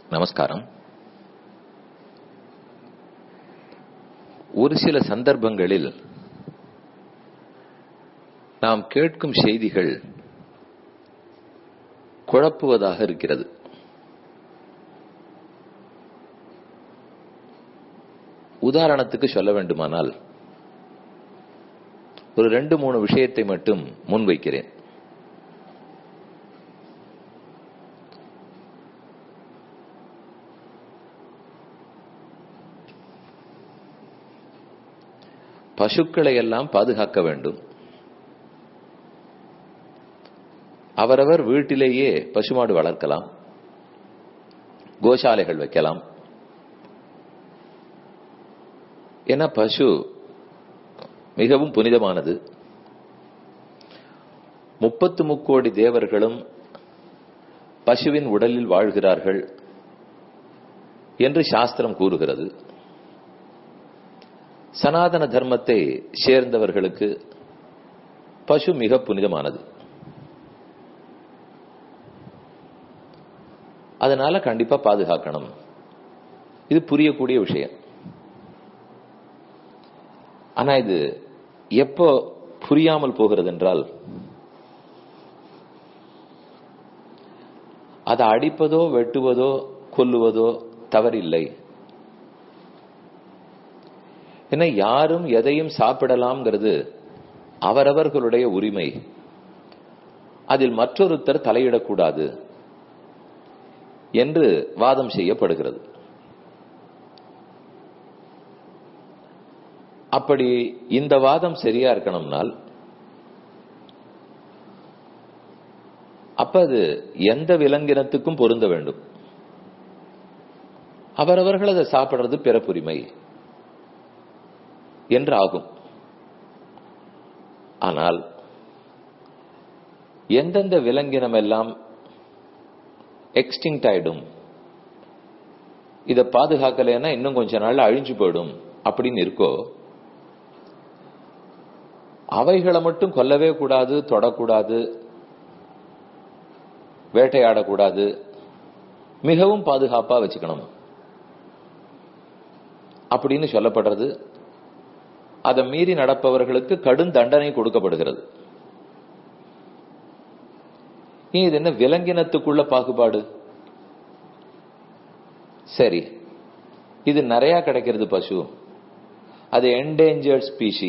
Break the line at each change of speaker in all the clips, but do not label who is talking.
நமஸ்காரம் ஒரு சில சந்தர்ப்பங்களில் நாம் கேட்கும் செய்திகள் குழப்புவதாக இருக்கிறது உதாரணத்துக்கு சொல்ல வேண்டுமானால் ஒரு ரெண்டு மூணு விஷயத்தை மட்டும் முன்வைக்கிறேன் பசுக்களை எல்லாம் பாதுகாக்க வேண்டும் அவரவர் வீட்டிலேயே பசுமாடு வளர்க்கலாம் கோசாலைகள் வைக்கலாம் ஏன்னா பசு மிகவும் புனிதமானது முப்பத்து முக்கோடி தேவர்களும் பசுவின் உடலில் வாழ்கிறார்கள் என்று சாஸ்திரம் கூறுகிறது சனாதன தர்மத்தை சேர்ந்தவர்களுக்கு பசு மிக புனிதமானது அதனால கண்டிப்பா பாதுகாக்கணும் இது புரியக்கூடிய விஷயம் ஆனா இது எப்போ புரியாமல் போகிறது என்றால் அதை அடிப்பதோ வெட்டுவதோ கொல்லுவதோ தவறில்லை ஏன்னா யாரும் எதையும் சாப்பிடலாம்ங்கிறது அவரவர்களுடைய உரிமை அதில் மற்றொருத்தர் தலையிடக்கூடாது என்று வாதம் செய்யப்படுகிறது அப்படி இந்த வாதம் சரியா இருக்கணும்னால் அப்ப அது எந்த விலங்கினத்துக்கும் பொருந்த வேண்டும் அவரவர்கள் அதை சாப்பிடுறது பிறப்புரிமை என்று ஆகும் ஆனால் எந்தெந்த விலங்கினம் எல்லாம் எக்ஸ்டிங்ட் ஆயிடும் இதை பாதுகாக்கலைன்னா இன்னும் கொஞ்ச நாள்ல அழிஞ்சு போயிடும் அப்படின்னு இருக்கோ அவைகளை மட்டும் கொல்லவே கூடாது தொடக்கூடாது வேட்டையாடக்கூடாது மிகவும் பாதுகாப்பா வச்சுக்கணும் அப்படின்னு சொல்லப்படுறது அதை மீறி நடப்பவர்களுக்கு கடும் தண்டனை கொடுக்கப்படுகிறது இது என்ன விலங்கினத்துக்குள்ள பாகுபாடு சரி இது நிறைய கிடைக்கிறது பசு அது என்டேஞ்சர்ட் ஸ்பீஷி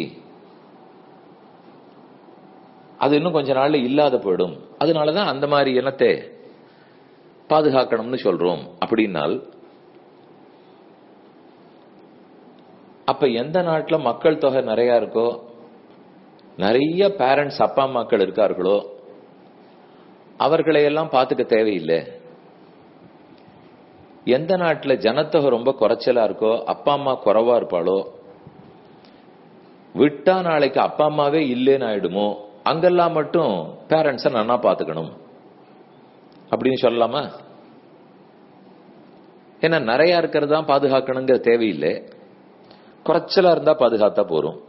அது இன்னும் கொஞ்ச நாள்ல இல்லாத போயிடும் அதனாலதான் அந்த மாதிரி இனத்தை பாதுகாக்கணும்னு சொல்றோம் அப்படின்னால் அப்ப எந்த நாட்டுல மக்கள் தொகை நிறைய இருக்கோ நிறைய பேரண்ட்ஸ் அப்பா அம்மாக்கள் இருக்கார்களோ அவர்களை எல்லாம் பார்த்துக்க தேவையில்லை எந்த நாட்டுல ஜனத்தொகை ரொம்ப குறைச்சலா இருக்கோ அப்பா அம்மா குறைவா இருப்பாளோ விட்டா நாளைக்கு அப்பா அம்மாவே இல்லேன்னு ஆயிடுமோ அங்கெல்லாம் மட்டும் பேரண்ட்ஸ நன்னா பாத்துக்கணும் அப்படின்னு சொல்லலாமா ஏன்னா நிறைய இருக்கிறது தான் பாதுகாக்கணுங்கிற தேவையில்லை குறைச்சலா இருந்தா பாதுகாத்தா போறோம்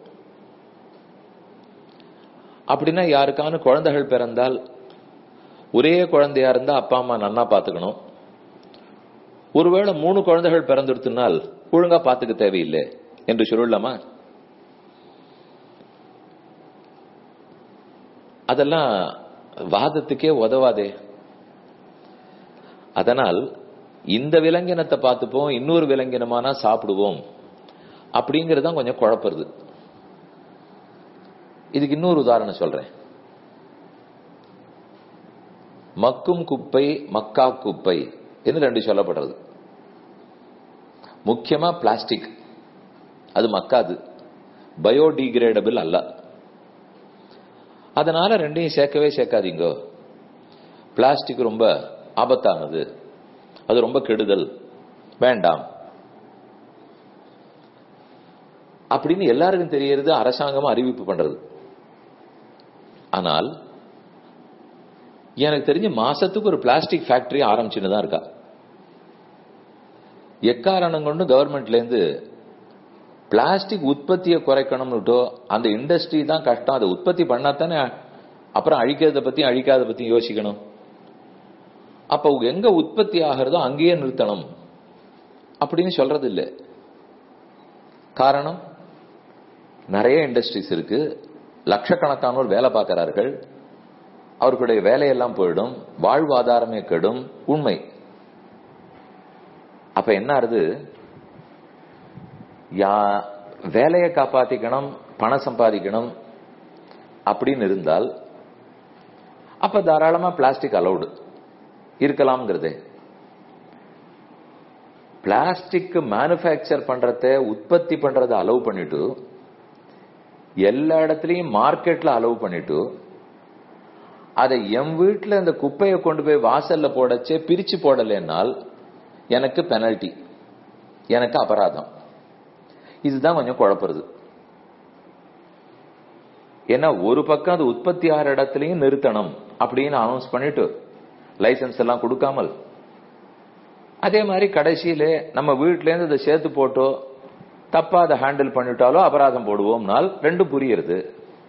அப்படின்னா யாருக்கான குழந்தைகள் பிறந்தால் ஒரே குழந்தையா இருந்தா அப்பா அம்மா நன்னா பாத்துக்கணும் ஒருவேளை மூணு குழந்தைகள் பிறந்துடுத்துனால் ஒழுங்கா பாத்துக்க தேவையில்லை என்று சொல்லலாமா அதெல்லாம் வாதத்துக்கே உதவாதே அதனால் இந்த விலங்கினத்தை பார்த்துப்போம் இன்னொரு விலங்கினமானா சாப்பிடுவோம் அப்படிங்கறது கொஞ்சம் குழப்பறது இதுக்கு இன்னொரு உதாரணம் சொல்றேன் மக்கும் குப்பை மக்கா குப்பை என்று ரெண்டு சொல்லப்படுறது முக்கியமா பிளாஸ்டிக் அது மக்காது பயோடிகிரேடபிள் அல்ல அதனால ரெண்டையும் சேர்க்கவே சேர்க்காதீங்க பிளாஸ்டிக் ரொம்ப ஆபத்தானது அது ரொம்ப கெடுதல் வேண்டாம் அப்படின்னு எல்லாருக்கும் தெரியறது அரசாங்கமா அறிவிப்பு பண்றது ஆனால் எனக்கு தெரிஞ்சு மாசத்துக்கு ஒரு பிளாஸ்டிக் ஃபேக்டரி ஆரம்பிச்சுன்னு தான் இருக்கா எக்காரணம் கொண்டு கவர்மெண்ட்ல இருந்து பிளாஸ்டிக் உற்பத்தியை குறைக்கணும்னுட்டோ அந்த இண்டஸ்ட்ரி தான் கஷ்டம் அதை உற்பத்தி பண்ணாதானே அப்புறம் அழிக்கிறத பத்தி அழிக்காத பத்தி யோசிக்கணும் அப்ப எங்க உற்பத்தி ஆகிறதோ அங்கேயே நிறுத்தணும் அப்படின்னு சொல்றது இல்லை காரணம் நிறைய இண்டஸ்ட்ரீஸ் இருக்கு லட்சக்கணக்கானோர் வேலை பார்க்கிறார்கள் அவர்களுடைய வேலையெல்லாம் போயிடும் வாழ்வாதாரமே கெடும் உண்மை அப்ப என்ன ஆறுது யா வேலையை காப்பாத்திக்கணும் பணம் சம்பாதிக்கணும் அப்படின்னு இருந்தால் அப்ப தாராளமா பிளாஸ்டிக் அலௌடு இருக்கலாம்ங்கிறதே பிளாஸ்டிக் மேனுஃபேக்சர் பண்றத உற்பத்தி பண்றத அலோவ் பண்ணிட்டு எல்லா இடத்துலயும் மார்க்கெட்ல அலோவ் பண்ணிட்டு அதை என் வீட்டுல இந்த குப்பையை கொண்டு போய் வாசல்ல போடச்சே பிரிச்சு போடலைன்னால் எனக்கு பெனல்டி எனக்கு அபராதம் இதுதான் கொஞ்சம் குழப்பறது ஏன்னா ஒரு பக்கம் அது உற்பத்தி ஆகிற இடத்துலயும் நிறுத்தணும் அப்படின்னு அனௌன்ஸ் பண்ணிட்டு லைசன்ஸ் எல்லாம் கொடுக்காமல் அதே மாதிரி கடைசியில நம்ம வீட்ல இருந்து இதை சேர்த்து போட்டோ தப்பா அதை ஹேண்டில் பண்ணிட்டாலோ அபராதம் போடுவோம்னால் ரெண்டும் புரியுறது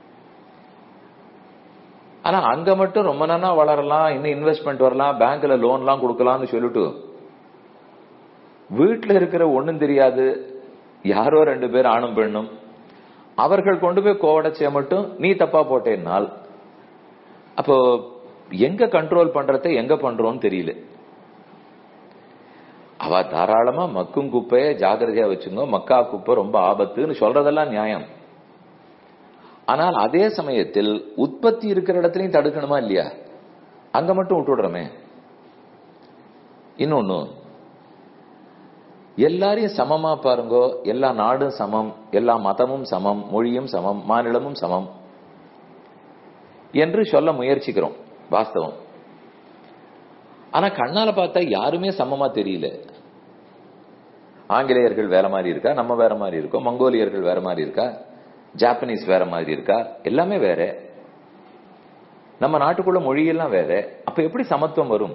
ஆனா அங்க மட்டும் ரொம்ப நாளா வளரலாம் இன்னும் இன்வெஸ்ட்மெண்ட் வரலாம் பேங்க்ல லோன்லாம் கொடுக்கலாம்னு சொல்லிட்டு வீட்டுல இருக்கிற ஒண்ணும் தெரியாது யாரோ ரெண்டு பேர் ஆணும் பெண்ணும் அவர்கள் கொண்டு போய் கோவடைச்சிய மட்டும் நீ தப்பா போட்டேன்னால் அப்போ எங்க கண்ட்ரோல் பண்றத எங்க பண்றோம்னு தெரியல அவ தாராளமா மக்கும் குப்பைய ஜாகிரதையா வச்சுங்க மக்கா குப்பை ரொம்ப ஆபத்துன்னு சொல்றதெல்லாம் நியாயம் ஆனால் அதே சமயத்தில் உற்பத்தி இருக்கிற இடத்துலயும் தடுக்கணுமா இல்லையா அங்க மட்டும் விட்டுடுறோமே இன்னொன்னு எல்லாரையும் சமமா பாருங்கோ எல்லா நாடும் சமம் எல்லா மதமும் சமம் மொழியும் சமம் மாநிலமும் சமம் என்று சொல்ல முயற்சிக்கிறோம் வாஸ்தவம் ஆனா கண்ணால பார்த்தா யாருமே சமமா தெரியல ஆங்கிலேயர்கள் வேற மாதிரி இருக்கா நம்ம வேற மாதிரி இருக்கோம் மங்கோலியர்கள் வேற மாதிரி இருக்கா ஜாப்பனீஸ் வேற மாதிரி இருக்கா எல்லாமே வேற நம்ம நாட்டுக்குள்ள மொழியெல்லாம் வேற அப்ப எப்படி சமத்துவம் வரும்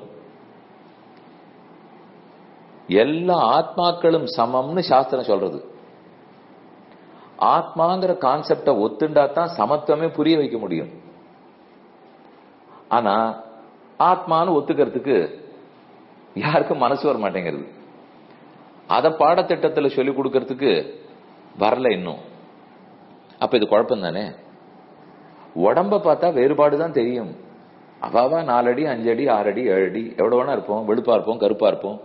எல்லா ஆத்மாக்களும் சமம்னு சாஸ்திரம் சொல்றது ஆத்மாங்கிற கான்செப்ட ஒத்துண்டா தான் சமத்துவமே புரிய வைக்க முடியும் ஆனா ஆத்மான்னு ஒத்துக்கிறதுக்கு யாருக்கும் மனசு வர மாட்டேங்கிறது அத பாடத்திட்டத்துல சொல்லி கொடுக்கறதுக்கு வரல இன்னும் அப்ப இது குழப்பம் தானே உடம்ப பார்த்தா வேறுபாடு தான் தெரியும் அவாவா நாலடி அஞ்சடி ஆறடி ஏழடி எவ்வளவு வேணா இருப்போம் வெளுப்பா இருப்போம் கருப்பா இருப்போம்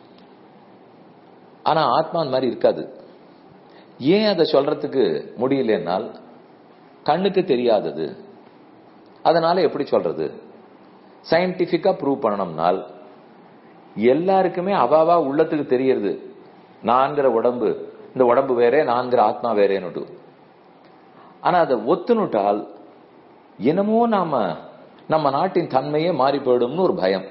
ஆனா ஆத்மா அந்த மாதிரி இருக்காது ஏன் அதை சொல்றதுக்கு முடியலன்னால் கண்ணுக்கு தெரியாதது அதனால எப்படி சொல்றது சயின்டிபிக்கா ப்ரூவ் பண்ணணும்னால் எல்லாருக்குமே அவாவா உள்ளத்துக்கு தெரியறது நான்கிற உடம்பு இந்த உடம்பு வேறே நான்கிற ஆத்மா வேறேன்னு ஆனா அதை ஒத்துனுட்டால் என்னமோ நாம நம்ம நாட்டின் தன்மையே மாறி போயிடும்னு ஒரு பயம்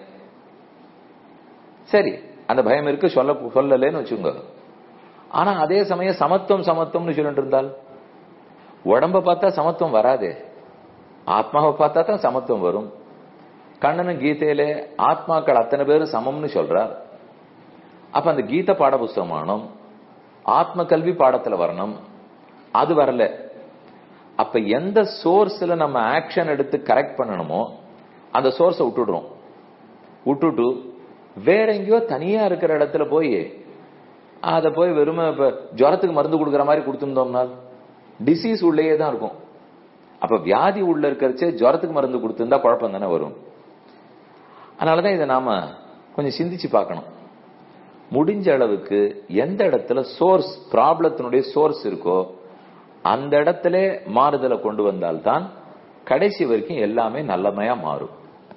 சரி அந்த பயம் இருக்கு சொல்ல சொல்லலன்னு வச்சுங்க ஆனா அதே சமயம் சமத்துவம் சமத்துவம்னு சொல்லிட்டு இருந்தால் உடம்ப பார்த்தா சமத்துவம் வராதே ஆத்மாவை பார்த்தா தான் சமத்துவம் வரும் கண்ணனும் கீதையில ஆத்மாக்கள் அத்தனை பேரும் சமம்னு சொல்றார் அப்ப அந்த கீத பாட புஸ்தகமானும் ஆத்ம கல்வி பாடத்துல வரணும் அது வரல அப்ப எந்த சோர்ஸ்ல நம்ம ஆக்ஷன் எடுத்து கரெக்ட் பண்ணணுமோ அந்த சோர்ஸை விட்டுடுறோம் விட்டுட்டு வேற எங்கேயோ தனியா இருக்கிற இடத்துல போய் அத போய் வெறுமை இப்ப ஜுரத்துக்கு மருந்து கொடுக்குற மாதிரி கொடுத்துருந்தோம்னால் டிசீஸ் உள்ளேயே தான் இருக்கும் அப்ப வியாதி உள்ள இருக்கிறச்சே ஜுரத்துக்கு மருந்து கொடுத்திருந்தா குழப்பம் தானே வரும் அதனாலதான் இதை நாம கொஞ்சம் சிந்திச்சு பார்க்கணும் முடிஞ்ச அளவுக்கு எந்த இடத்துல சோர்ஸ் ப்ராப்ளத்தினுடைய சோர்ஸ் இருக்கோ அந்த இடத்துல மாறுதலை கொண்டு வந்தால்தான் கடைசி வரைக்கும் எல்லாமே நல்லமையா மாறும்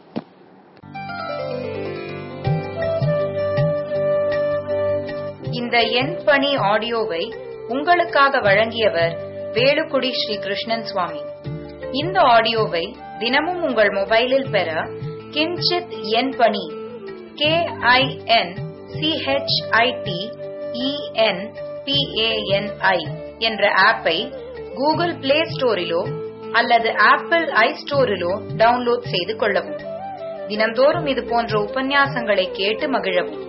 இந்த எண் பணி ஆடியோவை உங்களுக்காக வழங்கியவர் வேலுக்குடி ஸ்ரீ கிருஷ்ணன் சுவாமி இந்த ஆடியோவை தினமும் உங்கள் மொபைலில் பெற கிஞ்சித் எண் பணி கே ஐ என் சிஹெச்ஐடி இஎன் பிஏஎன்ஐ என்ற ஆப்பை கூகுள் பிளே ஸ்டோரிலோ அல்லது ஆப்பிள் ஐ ஸ்டோரிலோ டவுன்லோட் செய்து கொள்ளவும் தினம்தோறும் இது போன்ற உபன்யாசங்களை கேட்டு மகிழவும்